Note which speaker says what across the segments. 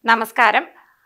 Speaker 1: നമസ്കാരം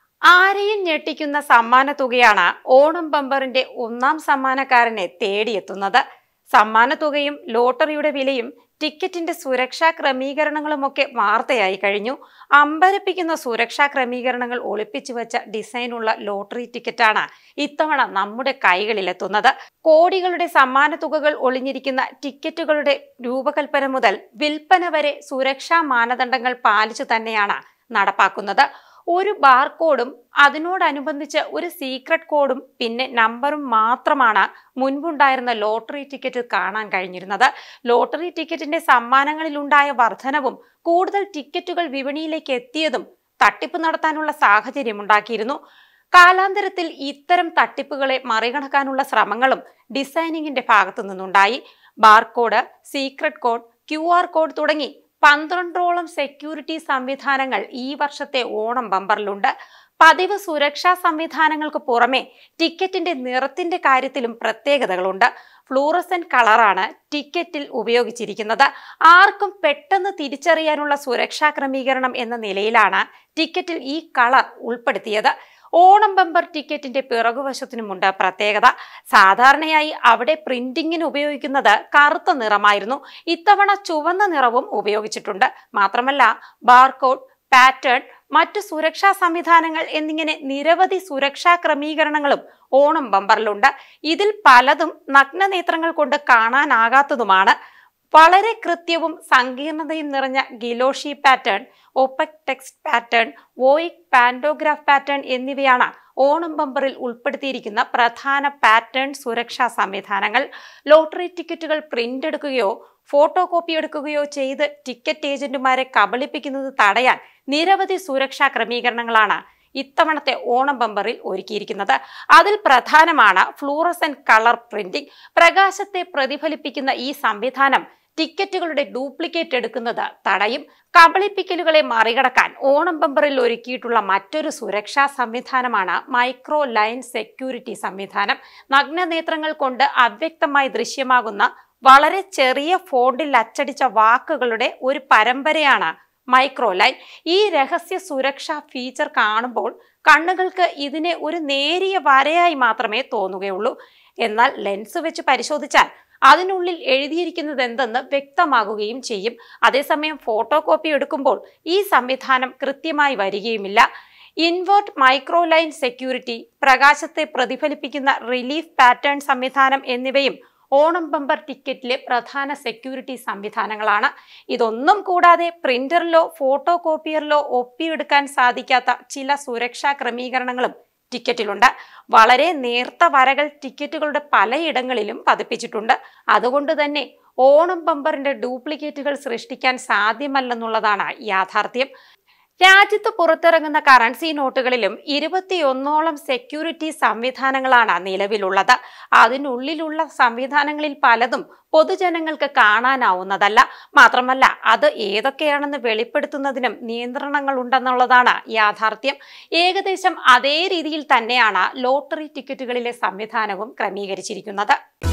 Speaker 1: ആരെയും ഞെട്ടിക്കുന്ന സമ്മാന തുകയാണ് ഓണം ബമ്പറിന്റെ ഒന്നാം സമ്മാനക്കാരനെ തേടിയെത്തുന്നത് സമ്മാന തുകയും ലോട്ടറിയുടെ വിലയും ടിക്കറ്റിന്റെ സുരക്ഷാ ക്രമീകരണങ്ങളുമൊക്കെ വാർത്തയായി കഴിഞ്ഞു അമ്പരപ്പിക്കുന്ന സുരക്ഷാ ക്രമീകരണങ്ങൾ ഒളിപ്പിച്ചു വെച്ച ഡിസൈനുള്ള ലോട്ടറി ടിക്കറ്റാണ് ഇത്തവണ നമ്മുടെ കൈകളിലെത്തുന്നത് കോടികളുടെ സമ്മാന തുകകൾ ഒളിഞ്ഞിരിക്കുന്ന ടിക്കറ്റുകളുടെ രൂപകൽപ്പന മുതൽ വിൽപ്പന വരെ സുരക്ഷാ മാനദണ്ഡങ്ങൾ പാലിച്ചു തന്നെയാണ് നടപ്പാക്കുന്നത് ഒരു ബാർകോഡും അതിനോടനുബന്ധിച്ച് ഒരു സീക്രട്ട് കോഡും പിന്നെ നമ്പറും മാത്രമാണ് മുൻപുണ്ടായിരുന്ന ലോട്ടറി ടിക്കറ്റിൽ കാണാൻ കഴിഞ്ഞിരുന്നത് ലോട്ടറി ടിക്കറ്റിന്റെ സമ്മാനങ്ങളിലുണ്ടായ വർധനവും കൂടുതൽ ടിക്കറ്റുകൾ വിപണിയിലേക്ക് എത്തിയതും തട്ടിപ്പ് നടത്താനുള്ള സാഹചര്യമുണ്ടാക്കിയിരുന്നു കാലാന്തരത്തിൽ ഇത്തരം തട്ടിപ്പുകളെ മറികടക്കാനുള്ള ശ്രമങ്ങളും ഡിസൈനിങ്ങിന്റെ ഭാഗത്തു നിന്നുണ്ടായി ബാർകോഡ് സീക്രട്ട് കോഡ് ക്യു ആർ കോഡ് തുടങ്ങി പന്ത്രണ്ടോളം സെക്യൂരിറ്റി സംവിധാനങ്ങൾ ഈ വർഷത്തെ ഓണം ബമ്പറിലുണ്ട് പതിവ് സുരക്ഷാ സംവിധാനങ്ങൾക്ക് പുറമെ ടിക്കറ്റിന്റെ നിറത്തിന്റെ കാര്യത്തിലും പ്രത്യേകതകളുണ്ട് ഫ്ലൂറസെന്റ് കളറാണ് ടിക്കറ്റിൽ ഉപയോഗിച്ചിരിക്കുന്നത് ആർക്കും പെട്ടെന്ന് തിരിച്ചറിയാനുള്ള സുരക്ഷാ ക്രമീകരണം എന്ന നിലയിലാണ് ടിക്കറ്റിൽ ഈ കളർ ഉൾപ്പെടുത്തിയത് ഓണം ബമ്പർ ടിക്കറ്റിന്റെ പിറകുവശത്തിനുമുണ്ട് പ്രത്യേകത സാധാരണയായി അവിടെ പ്രിന്റിങ്ങിന് ഉപയോഗിക്കുന്നത് കറുത്ത നിറമായിരുന്നു ഇത്തവണ ചുവന്ന നിറവും ഉപയോഗിച്ചിട്ടുണ്ട് മാത്രമല്ല ബാർകോഡ് പാറ്റേൺ മറ്റു സുരക്ഷാ സംവിധാനങ്ങൾ എന്നിങ്ങനെ നിരവധി സുരക്ഷാ ക്രമീകരണങ്ങളും ഓണം ബമ്പറിലുണ്ട് ഇതിൽ പലതും നഗ്നനേത്രങ്ങൾ കൊണ്ട് കാണാനാകാത്തതുമാണ് വളരെ കൃത്യവും സങ്കീർണതയും നിറഞ്ഞ guilloche pattern opaque text pattern വോയിക് പാൻഡോഗ്രാഫ് പാറ്റേൺ എന്നിവയാണ് ഓണം ബമ്പറിൽ ഉൾപ്പെടുത്തിയിരിക്കുന്ന പ്രധാന പാറ്റേൺ സുരക്ഷാ സംവിധാനങ്ങൾ ലോട്ടറി ടിക്കറ്റുകൾ പ്രിന്റ് എടുക്കുകയോ ഫോട്ടോ കോപ്പി എടുക്കുകയോ ചെയ്ത് ടിക്കറ്റ് ഏജന്റുമാരെ കബളിപ്പിക്കുന്നത് തടയാൻ നിരവധി സുരക്ഷാ ക്രമീകരണങ്ങളാണ് ഇത്തവണത്തെ ഓണം ബമ്പറിൽ ഒരുക്കിയിരിക്കുന്നത് അതിൽ പ്രധാനമാണ് ഫ്ലൂറസൻ കളർ പ്രിന്റിംഗ് പ്രകാശത്തെ പ്രതിഫലിപ്പിക്കുന്ന ഈ സംവിധാനം ടിക്കറ്റുകളുടെ ഡ്യൂപ്ലിക്കേറ്റ് എടുക്കുന്നത് തടയും കബളിപ്പിക്കലുകളെ മറികടക്കാൻ ഓണം ബമ്പറിൽ ഒരുക്കിയിട്ടുള്ള മറ്റൊരു സുരക്ഷാ സംവിധാനമാണ് മൈക്രോ ലൈൻ സെക്യൂരിറ്റി സംവിധാനം നഗ്നനേത്രങ്ങൾ കൊണ്ട് അവ്യക്തമായി ദൃശ്യമാകുന്ന വളരെ ചെറിയ ഫോണ്ടിൽ അച്ചടിച്ച വാക്കുകളുടെ ഒരു പരമ്പരയാണ് മൈക്രോ ലൈൻ ഈ രഹസ്യ സുരക്ഷാ ഫീച്ചർ കാണുമ്പോൾ കണ്ണുകൾക്ക് ഇതിനെ ഒരു നേരിയ വരയായി മാത്രമേ തോന്നുകയുള്ളൂ എന്നാൽ ലെൻസ് വെച്ച് പരിശോധിച്ചാൽ അതിനുള്ളിൽ എഴുതിയിരിക്കുന്നത് എന്തെന്ന് വ്യക്തമാകുകയും ചെയ്യും അതേസമയം ഫോട്ടോ കോപ്പി എടുക്കുമ്പോൾ ഈ സംവിധാനം കൃത്യമായി വരികയുമില്ല ഇൻവേർട്ട് മൈക്രോ ലൈൻ സെക്യൂരിറ്റി പ്രകാശത്തെ പ്രതിഫലിപ്പിക്കുന്ന റിലീഫ് പാറ്റേൺ സംവിധാനം എന്നിവയും ഓണം ബമ്പർ ടിക്കറ്റിലെ പ്രധാന സെക്യൂരിറ്റി സംവിധാനങ്ങളാണ് ഇതൊന്നും കൂടാതെ പ്രിന്ററിലോ ഫോട്ടോ കോപ്പിയറിലോ ഒപ്പിയെടുക്കാൻ സാധിക്കാത്ത ചില സുരക്ഷാ ക്രമീകരണങ്ങളും ടിക്കറ്റിലുണ്ട് വളരെ നേർത്ത വരകൾ ടിക്കറ്റുകളുടെ പലയിടങ്ങളിലും പതിപ്പിച്ചിട്ടുണ്ട് അതുകൊണ്ട് തന്നെ ഓണം ബമ്പറിന്റെ ഡ്യൂപ്ലിക്കേറ്റുകൾ സൃഷ്ടിക്കാൻ സാധ്യമല്ലെന്നുള്ളതാണ് യാഥാർത്ഥ്യം രാജ്യത്ത് പുറത്തിറങ്ങുന്ന കറൻസി നോട്ടുകളിലും ഇരുപത്തിയൊന്നോളം സെക്യൂരിറ്റി സംവിധാനങ്ങളാണ് നിലവിലുള്ളത് അതിനുള്ളിലുള്ള സംവിധാനങ്ങളിൽ പലതും പൊതുജനങ്ങൾക്ക് കാണാനാവുന്നതല്ല മാത്രമല്ല അത് ഏതൊക്കെയാണെന്ന് വെളിപ്പെടുത്തുന്നതിനും നിയന്ത്രണങ്ങൾ ഉണ്ടെന്നുള്ളതാണ് യാഥാർത്ഥ്യം ഏകദേശം അതേ രീതിയിൽ തന്നെയാണ് ലോട്ടറി ടിക്കറ്റുകളിലെ സംവിധാനവും ക്രമീകരിച്ചിരിക്കുന്നത്